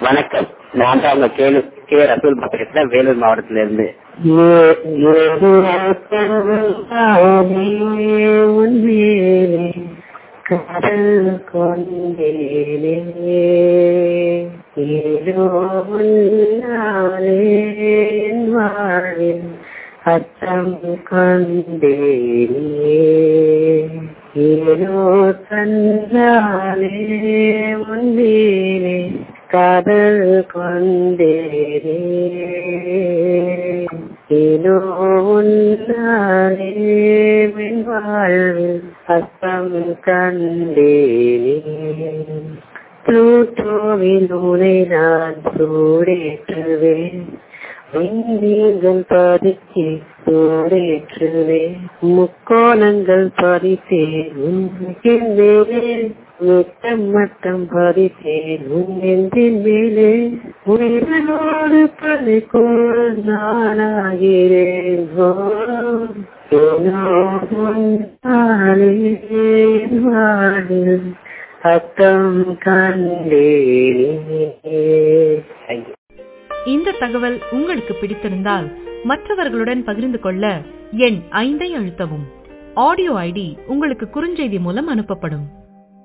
வணக்கம் நான் தான் உங்க கேளு கே ரசூல் பேசுறேன் வேலூர் மாவட்டத்துல இருந்து கடல் கொண்டேனே ஏதோ நாளே என் வாழ்வில் அச்சம் கொண்டேனே ஏதோ தன்னாலே முன்னேனே காதல் கொண்டேனே ஏனோ உன்னாலே என் வாழ்வில் அச்சம் கண்டேனே ப்ளூட்டோவில் உனை நான் சூடேற்றுவேன் விண்மீன்கள் பதித்து சூடேற்றுவேன் முக்கோணங்கள் பதித்தேன் உன்னின் மேலே முத்தம் மட்டம் பதித்தேன் உன் நெஞ்சின் மேலே உயிரோடு பணிக்கோள் நானாகிறேன் ஓ, ஏனோ உன்னாலே என் வாழ்வில் அத்தம் கண்டேனே இந்த தகவல் உங்களுக்கு பிடித்திருந்தால் மற்றவர்களுடன் பகிர்ந்து கொள்ள எண் ஐந்தை அழுத்தவும் ஆடியோ ஐடி உங்களுக்கு குறுஞ்செய்தி மூலம் அனுப்பப்படும்